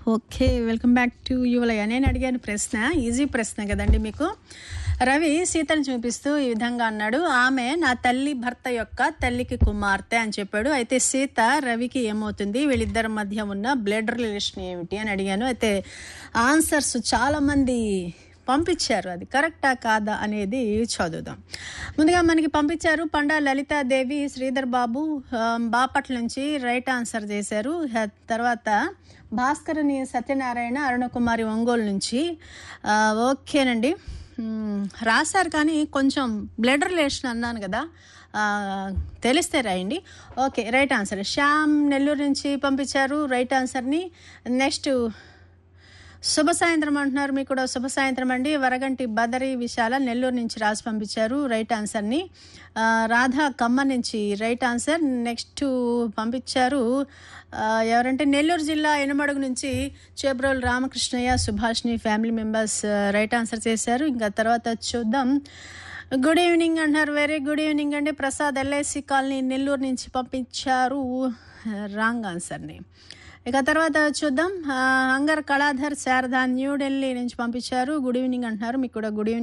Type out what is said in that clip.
okay welcome back to Yuvalaya నేను అడిగాను ప్రశ్న ఈజీ ప్రశ్న కదండి మీకు రవి సీతను చూపిస్తూ ఈ విధంగా అన్నాడు ఆమె నా తల్లి భర్త యొక్క తల్లికి కుమార్తె అని చెప్పాడు అయితే సీత రవికి ఏమవుతుంది వీళ్ళిద్దరి మధ్య ఉన్న బ్లడ్ రిలేషన్ ఏమిటి అని అడిగాను అయితే ఆన్సర్స్ చాలామంది పంపించారు అది కరెక్టా కాదా అనేది చదువుదాం ముందుగా మనకి పంపించారు పండా లలితాదేవి శ్రీధర్ బాబు ఆ, బాపట్ల నుంచి రైట్ ఆన్సర్ చేశారు హ- తర్వాత భాస్కరని సత్యనారాయణ అరుణకుమారి ఒంగోలు నుంచి ఆ, ఓకేనండి మ్, రాశారు కానీ కొంచెం బ్లడ్ రిలేషన్ అన్నాను కదా ఆ, తెలిస్తే రాయండి okay right answer Shyam Nellore నుంచి పంపించారు రైట్ ఆన్సర్ని నెక్స్ట్ శుభ సాయంత్రం అంటున్నారు మీకు కూడా శుభ సాయంత్రం అండి వరగంటి బదరి విశాల నెల్లూరు నుంచి రాసి పంపించారు రైట్ ఆన్సర్ని ఆ, రాధా కమ్మ నుంచి రైట్ ఆన్సర్ నెక్స్ట్ పంపించారు ఆ, ఎవరంటే నెల్లూరు జిల్లా ఎనమడుగు నుంచి చేబ్రోల్ రామకృష్ణయ్య సుభాష్ని ఫ్యామిలీ మెంబర్స్ రైట్ ఆన్సర్ చేశారు ఇంకా తర్వాత చూద్దాం గుడ్ ఈవినింగ్ అంటున్నారు వెరీ గుడ్ ఈవినింగ్ అండి ప్రసాద్ ఎల్ఐసి కాలనీ నెల్లూరు నుంచి పంపించారు రాంగ్ ఆన్సర్ని ఇక తర్వాత చూద్దాం ఆ, అంగర్ కళాధర్ శారద న్యూఢిల్లీ నుంచి పంపించారు గుడ్ ఈవినింగ్ అంటున్నారు మీకు కూడా గుడ్ ఈవినింగ్